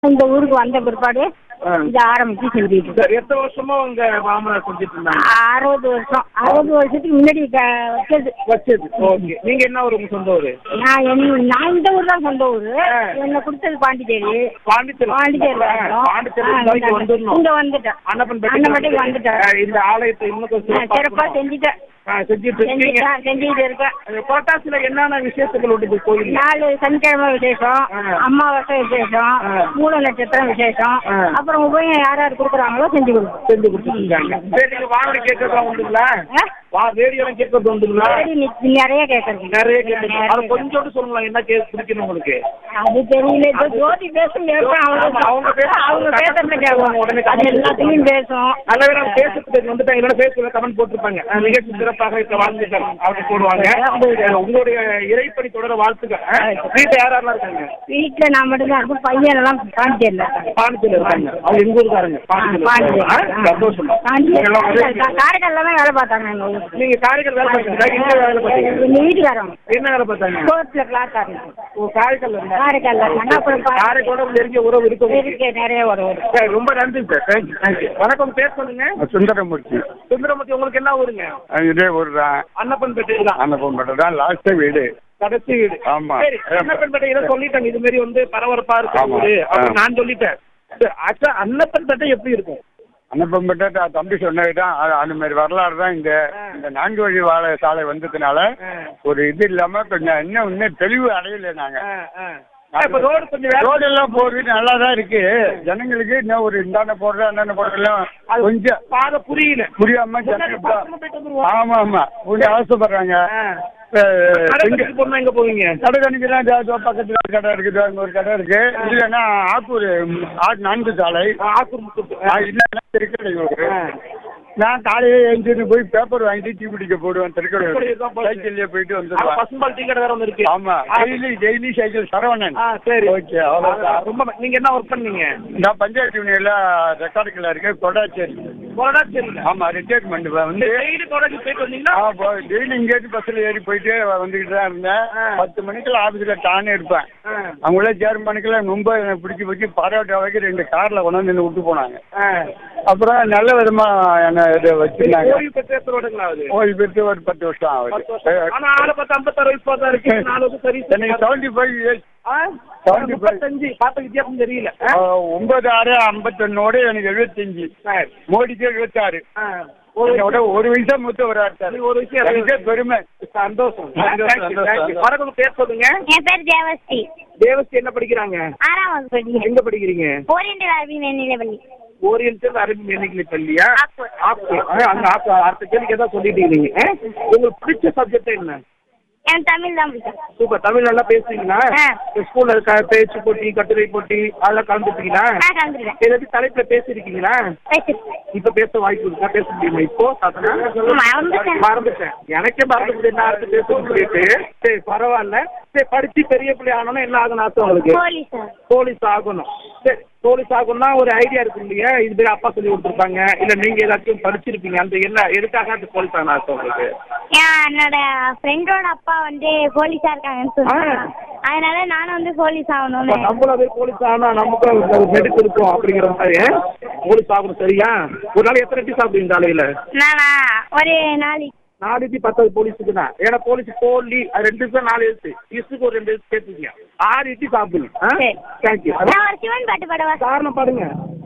இந்த ஊருக்கு வந்த பிற்பாடு ஆ. இது ஆரம்பிச்சு செஞ்சுட்டு இருக்கோம். சரி எத்தனை வருஷமா உங்க மாமனார் செஞ்சுட்டு இருந்தாங்க அறுபது வருஷம் அறுபது வருஷத்துக்கு முன்னாடி க- வச்சது வச்சது ஓகே நீங்க என்ன ஊர் உங்க சொந்த ஊரு நான் என் நான் இந்த ஊர் தான் சொந்த ஊரு ஆ. என்னை கொடுத்தது பாண்டிச்சேரி பாண்டிச்சேரி பாண்டிச்சேரியில் ஆ, பாண்டிச்சேரி இங்க வந்துடணும் இங்க வந்துட்டேன் அன்னப்பன்பேட்டை அன்னப்பன்பேட்டைக்கு வந்துட்டேன் ஆ, இந்த ஆலயத்தை இன்னும் கொஞ்சம் நான் சிறப்பா சிறப்பாக்கணும். செஞ்சுட்டேன் ஆ, செஞ்சுட்டு இருக்கீங்க செஞ்சுட்டேன் செஞ்சுட்டு இருக்கேன் அந்த புரட்டாசியில என்னென்ன விசேஷங்கள் உண்டு கோயில் நாலு சனிக்கிழமை விசேஷம் ஆ. அமாவாசை விசேஷம் ஆ. மூல நட்சத்திரம் விசேஷம் ஆ. அப்புறம் உபயம் யார் யார் கொடுக்குறாங்களோ செஞ்சு கொடுப்போம் செஞ்சு கொடுத்துருக்காங்க சரி நீங்க வானொலி கேட்கறதா உண்டுங்களா ஆ? வா ரேடியோலாம் கேட்கறது உண்டுங்களா சரி, நீ- நிறைய கேட்கறது நிறைய கேட்கறது அது கொஞ்சோண்டு சொல்லுங்களேன் என்ன கே பிடிக்கணும் உங்களுக்கு அது தெரியல இப்ப ஜோதி பேசும் கேட்பேன் ஆமா, அவங்க அவங்க பேச- அவங்க பேசுறத கேட்போம் உடனே அது எல்லாத்தையும் பேசும் நல்ல வேலை பேசுறதுக்கு வந்துட்டாங்க இல்லைன்னா பேசுறதுல கமெண்ட் போட்டிருப்பாங்க அஹ் நிகழ்ச்சி சிறப்பாக இருக்க வாழ்த்துக்கள் அப்படி போடுவாங்க அஹ் உங்களுடைய இறைப்பணி தொடர வாழ்த்துக்கள் அஹ் வீட்டுல யார் யாரெல்லாம் இருக்காங்க வீட்டுல நான் மட்டும் தான் இருக்கும் பையன் எல்லாம் பாண்டிச்சேரியில் இருக்காங்க பாண்டிச்சேரியில் இருக்காங்க அவங்க எங்க ஊருக்காரங்க பாண்டிச்சேரியில் இருக்காங்க. ஆ, சந்தோஷம் எல்லாம் ஒரே வீடு. காரைக்காலில் தான் வேலை பார்த்தாங்க எங்க ஊருக்கு நீங்க காரைக்கால் வேலை பார்த்தீங்களா எங்க வேலை பார்த்தீங்க எங்க வீட்டுக்காரங்க என்ன வேலை பார்த்தாங்க கோர்ட்ல கிளாஸ் ஆரம்பிச்சு ஓ காரைக்கால் இருந்தா காரைக்காலில் இருக்காங்க அப்புறம் பா- காரைக்கோட நெருங்கிய உறவு இருக்கு உங்களுக்கு. இருக்கு நிறைய ஒரு ஒரு சரி, ரொம்ப நன்றி சார் தேங்க்யூ தேங்க்யூ வணக்கம் பேர் சொல்லுங்க சுந்தரமூர்த்தி சுந்தரமூர்த்தி உங்களுக்கு என்ன ஊருங்க இதே ஊர் தான் அன்னப்பன்பேட்டை தான் அன்னப்பம்பேட்டை தான் லாஸ்ட் வீடு கடைசி வீடு ஆமா. சரி அன்னப்பன்பேட்டை இதை சொல்லிட்டாங்க இது மாதிரி வந்து பரபரப்பா இருக்கு ஆமா. ஊரு அப்படி ஆ. நான் சொல்லிட்டேன் ஆக்சுவலா அன்னப்பன்பேட்டை எப்படி இருக்கும் அன்னப்பம்பேட்டை த- தம்பி சொன்னது தான் அது- அந்த மாதிரி வரலாறு தான் இந்த இந்த நான்கு வழி வாழை சாலை வந்ததுனால ஆ. ஒரு இது இல்லாம கொஞ்சம் இன்னும் இன்னும் தெளிவு அடையல நாங்க ஆ, ஆ. ஆ, இப்ப ரோடு கொஞ்சம் வேலை ரோடு எல்லாம் போறது நல்லா தான் இருக்கு ஜனங்களுக்கு இன்னும் ஒரு இந்தாண்ட போடுறது அந்தாண்ட போடுறதெல்லாம் கொஞ்சம் பாதை புரியல புரியாம ஜனங்க இப்ப- பக்கமா போயிட்டு வந்துருவோம். ஆமா ஆமா கொஞ்சம் அவசரப்படுறாங்க ஆ. அஹ், எங்க கடைக்கு போனா எங்க போவீங்க கடை கணிக்கலாம் பக்கத்துல ஒரு கடை இருக்குது அங்க ஒரு கடை இருக்கு இல்லைன்னா ஆக்கூர் ஆ- நான்கு சாலை ஆ, ஆக்கூர் முத்தூர். ஆ, இல்லைன்னா திருக்கடையூர் ஆ. நான் காலையில எழுந்திருந்து போய் பேப்பர் வாங்கிட்டு டீ குடிக்க போடுவேன் திருக்கடையூர் திருக்கடையூர் தான் போறது. சைக்கிள்லயே போயிட்டு ஆ, வந்துடுவேன் பசும்பால் டீ கடை வேற ஒண்ணு இருக்கு ஆமா ஆ. டெய்லி டெய்லி சைக்கிள் சரவணன் ஆ சரி ஓகே அவ்வளவுதான் ஆ, ரொம்ப நீங்க என்ன ஒர்க் பண்ணீங்க நான் பஞ்சாயத்து யூனியன்ல ரெக்கார்டுக்குள்ள இருக்கேன் கொடாச்சேரி கொரோனா சரி ஆமா ரிட்டையர்மெண்ட் வந்து டெய்லி கொரோனா போயிட்டு வந்தீங்களா டெய்லி இங்கேருந்து பஸ்ல ஏறி போயிட்டு வந்துக்கிட்டு தான் இருந்தேன் ஆ. பத்து மணிக்கெல்லாம் ஆபீஸ்ல டானே இருப்பேன் ஆ. அவங்களே சேர்மனுக்கெல்லாம் ரொம்ப எனக்கு பிடிச்சி பிடிச்சி பாராட்டு வரைக்கும் ரெண்டு கார்ல கொண்டாந்து நின்று விட்டு போனாங்க ஆ. அப்புறம் நல்ல விதமா என்ன இது வச்சிருந்தாங்க ஓய்வு பெற்ற எத்தனை வருடங்களா ஆகுது ஓய்வு பெற்று ஒரு பத்து வருஷம் பத்து ஆகுது வருஷம். ஆனா ஆளை பார்த்து ஐம்பத்தாறு வயசு பார்த்தா இருக்கு நாலு வருஷம் சரி எனக்கு செவன்டி ஃபைவ் இயர்ஸ் ஆ? seventy five. முப்பத்தஞ்சு பார்த்த வித்தியாசம் தெரியல ஆ? ஒன்பது ஆறு ஐம்பத்தொன்னோட எனக்கு எழுபத்தஞ்சு சரி. மோடிக்கு எழுபத்தாறு ஆ. ஒரு என்னோட ஒரு வயசா மூத்த ஒரு ஆட்டாரு நீ ஒரு விஷயம் எனக்கே பெருமை சந்தோஷம் சந்தோஷம், Thank you, thank you. சந்தோஷம். வணக்கம் உங்க பேர் சொல்லுங்க என் பேர் தேவஸ்ரீ தேவஸ்ரீ என்ன படிக்கிறாங்க ஆறாம் வகுப்பு படிக்கிறேன் எங்க படிக்கிறீங்க ஓரியண்டல் அரபி மேல்நிலைப்பள்ளி ஓரியன்டல் அரபி மேனிக்கலி பள்ளியா ஆக்கூர். ஆக்கூர். ஆ, அங்க ஆக்கூர். அடுத்த கேள்விக்கு ஏதாவது சொல்லிட்டு இருக்கீங்க ஆ? உங்களுக்கு பிடிச்ச சப்ஜெக்ட் என்ன எனக்கு தமிழ் தான் பிடிக்கும் சூப்பர் தமிழ் நல்லா பேசுவீங்களா ஆ. ஸ்கூல்ல இருக்க பேச்சு போட்டி கட்டுரை போட்டி அதெல்லாம் கலந்துருக்கீங்களா நான் கலந்துருக்கேன் ஏதாச்சும் தலைப்புல பேசிருக்கீங்களா பேசிருக்கேன் இப்ப பேச வாய்ப்பு இருக்கா பேச முடியுமா இப்போ சாத்தனா? மறந்துட்டேன். மறந்துட்டேன் எனக்கே மறந்து முடியும் என்ன அடுத்து பேசணும்னு சொல்லிட்டு சரி பரவாயில்ல சரி படிச்சு பெரிய பிள்ளை ஆகணும்னா என்ன ஆகணும் ஆசை உங்களுக்கு போலீஸ் சார் போலீஸ் ஆகணும் சரி போலீஸ் ஆகணும்னா ஒரு ஐடியா இருக்கும் இல்லையா இது மாதிரி அப்பா சொல்லி கொடுத்துருப்பாங்க இல்ல நீங்க ஏதாச்சும் படிச்சிருப்பீங்க அந்த என்ன எதுக்காக அந்த போலீஸ் ஆகணும் ஆசை உங்களுக்கு ஏன் என்னோட ஃப்ரெண்டோட அப்பா வந்து போலீஸா இருக்காங்கன்னு சொன்னாங்க ஆ. அதனால நானும் வந்து போலீஸ் இப்ப ஆகணும்னு நம்மளும் அதே போலீஸ் ஆனா நமக்கும் ஒரு மெடிக் இருக்கும் அப்படிங்கிற மாதிரி ஆ? போலீஸ் ஆகணும் சரியா ஒரு நாள் எத்தனை டீ சாப்பிடுவீங்க காலையில நானா ஒரு நாளைக்கு நாலு டீ பத்தாவது போலீஸுக்கு தான் ஏன்னா போலீஸ் போலி அது ரெண்டு பேர் நாலு எழுத்து இசுக்கு ஒரு ரெண்டு எழுத்து சேர்த்துக்கீங்க ஆறு இட்லி சாப்பிடுங்க சரி. தேங்க்யூ நான் ஒரு சிவன் பாட்டு பாடவா காரணம் பாருங்க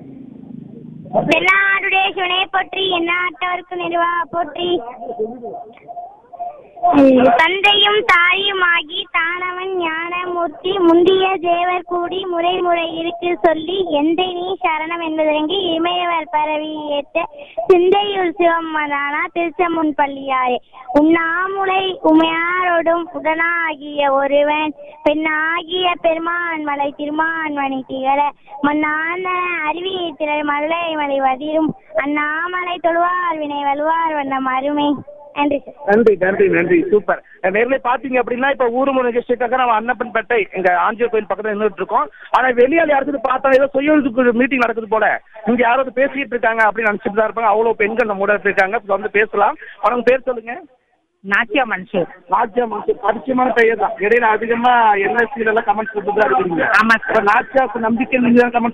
எல்லாருடைய சிவனை போற்றி எந்நாட்டவருக்கு நெடுவா போற்றி தந்தையும் தாயுமாகி தானவன் ஞானமூர்த்தி முந்திய தேவர் கூடி முறை முறை இருக்கு சொல்லி எந்தை நீ சரணம் என்பதற்கு இமயவர் பரவி ஏற்ற சிந்தையுள் சிவம்மதானா திருச்சமுன் பள்ளியாரே உண்ணாமுலை உமையாரோடும் உடனாகிய ஒருவன் பெண்ணாகிய பெருமான் மலை திருமான் மணி திகழ மண்ணான அருவியை திரள் மலை மலை வதிரும் அண்ணாமலை தொழுவார் வினை வலுவார் வண்ணம் அருமை நன்றி சார் நன்றி நன்றி நன்றி சூப்பர் நேர்ல பாத்தீங்க அப்படின்னா இப்ப ஊருமுறை நிகழ்ச்சிக்காக நம்ம அன்னப்பன்பேட்டை எங்க ஆஞ்சூர் கோயில் பக்கத்துல நின்றுட்டு இருக்கோம் ஆனா வெளியால யாராவது பார்த்தா ஏதோ சுய மீட்டிங் நடக்குது போல இங்க யாராவது பேசிட்டு இருக்காங்க அப்படின்னு நினைச்சிட்டு தான் இருப்பாங்க அவ்வளவு பெண்கள் நம்ம கூட இருக்காங்க இப்ப வந்து பேசலாம் அவங்க பேர் சொல்லுங்க நாச்சியா மன்சூர் நாச்சியா மன்சூர் பரிச்சயமான பெயர் தான் இடையில அதிகமா என்எஸ்சில எல்லாம் கமெண்ட்ஸ் கொடுத்து தான் இருக்கீங்க ஆமா சார். இப்ப நாச்சியா நம்பிக்கை நீங்க தான் கமெண்ட்